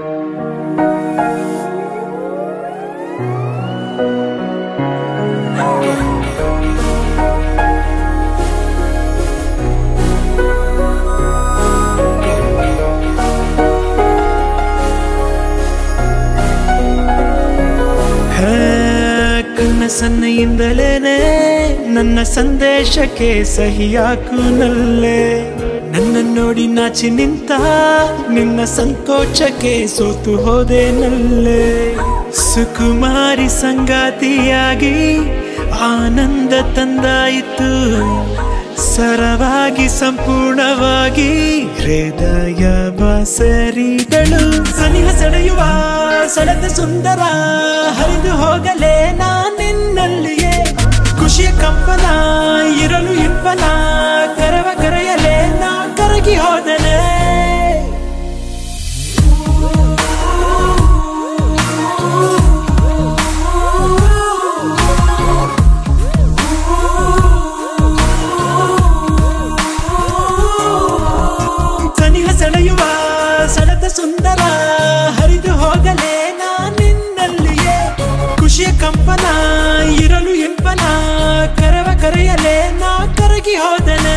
ಹೇ, ಕಣ್ಣ ಸನ್ನೆಯಿಂದಲೇನೆ ನನ್ನ ಸಂದೇಶಕ್ಕೆ ಸಹಿಯಾಕು ನಲ್ಲೆ ನನ್ನ ನೋಡಿ ನಾಚಿ ನಿಂತ ನಿನ್ನ ಸಂಕೋಚಕ್ಕೆ ಸೋತು ಹೋದೆ ನಲ್ಲೆ ಸುಕುಮಾರಿ ಸಂಗಾತಿಯಾಗಿ ಆನಂದ ತಂದಾಯಿತು ಸರವಾಗಿ ಸಂಪೂರ್ಣವಾಗಿ ಹೃದಯ ಬಸರಿದಳು ಸನಿಹ ಸೆಳೆಯುವ ಸೆಳೆದ ಸುಂದರ ಹರಿದು ಹೋಗಲೇ ನಾ ನಿನ್ನಲ್ಲಿಯೇ ಖುಷಿಯ ಕಂಪನ ಇರಲು ಇಂಪನ ಕರವ ಕರೆಯಲೇ ನಾ ಕರಗಿ ಹೋದನೆ ಸನಿಹ ಸೆಳೆಯುವ ಸೆಳೆದ ಸುಂದರ ಹರಿದು ಹೋಗಲೇ ನಾ ನಿನ್ನಲ್ಲಿಯೇ ಖುಷಿಯ ಕಂಪನ ಇರಲು ಇಂಪನ ಕರವ ಕರೆಯಲೇ ನಾ ಕರಗಿ ಹೋದನೆ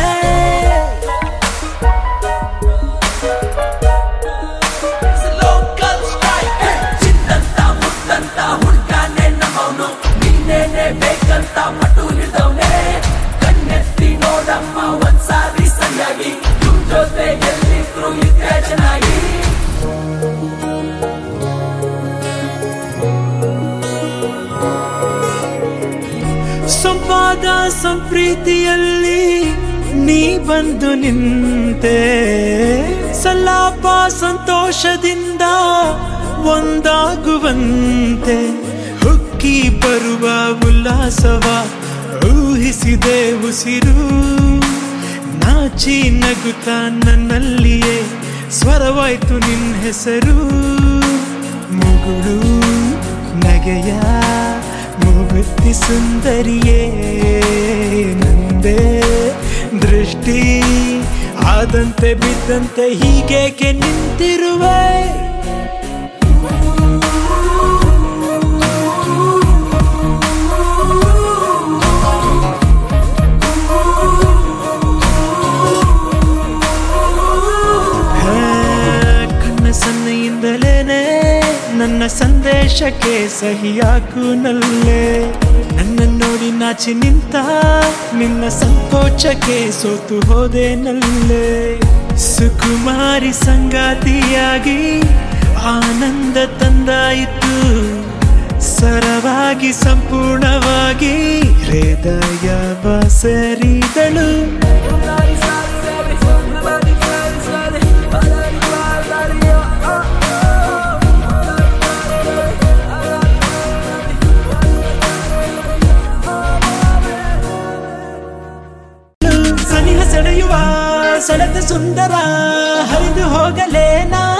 ಲೋಕಲ್ ಸ್ಟ್ರೈಕ್ ಚಿತ್ತಂತ ಮುತ್ತಂತ ಹುಡ್ಕಾನೆ ನಮ್ಮವನು ನಿನ್ನೇನೆ ಬೇಕಂತ ಪಟ್ಟು ಹಿಡ್ದವ್ನೆ ಕಣ್ಣೆತ್ತಿ ನೋಡಮ್ಮ ಒಂದ್ಸಾರಿ ಸರಿಯಾಗಿ ನಿಮ್ ಜೊತೆ ಎಲ್ಲಿದ್ರು ಇದ್ರೆ ಚೆನ್ನಾಗಿ ಸಂವಾದ ಸಂಪ್ರೀತಿಯಲ್ಲಿ ನೀ ಬಂದು ನಿಂತೆ ಸಲಾಪ ಸಂತೋಷದಿಂದ ಒಂದಾಗುವಂತೆ ಹುಕ್ಕಿ ಬರುವ ಉಲ್ಲಾಸವ ಊಹಿಸಿದೆ ಉಸಿರು ನಾಚಿ ನಗುತ್ತ ನನ್ನಲ್ಲಿಯೇ ಸ್ವರವಾಯ್ತು ನಿನ್ನ ಹೆಸರು ಮುಗುಳು ನಗೆಯ ಮುಗುತ್ತಿ ಸುಂದರಿಯೇ ನಂದೇ ದೃಷ್ಟಿ ಆದಂತೆ ಬಿದ್ದಂತೆ ಹೀಗೇಕೆ ನಿಂತಿರುವೆ ಹೇ, ಕಣ್ಣ ಸನ್ನೆಯಿಂದಲೇನೆ ನನ್ನ ಸಂದೇಶಕ್ಕೆ ಸಹಿಯಾಕು ನಲ್ಲೆ ನನ್ನ ನೋಡಿ ನಾಚಿ ನಿಂತ ನಿನ್ನ ಸಂಕೋಚಕ್ಕೆ ಸೋತು ಹೋದೆ ನಲ್ಲೆ ಸುಕುಮಾರಿ ಸಂಗಾತಿಯಾಗಿ ಆನಂದ ತಂದಾಯಿತು ಸರವಾಗಿ ಸಂಪೂರ್ಣವಾಗಿ ಹೃದಯ ಬಸರಿದಳು ಸನಿಹ ಸೆಳೆಯುವ ಸೆಳೆದ ಸುಂದರ ಹರಿದು ಹೋಗಲೇ ನಾ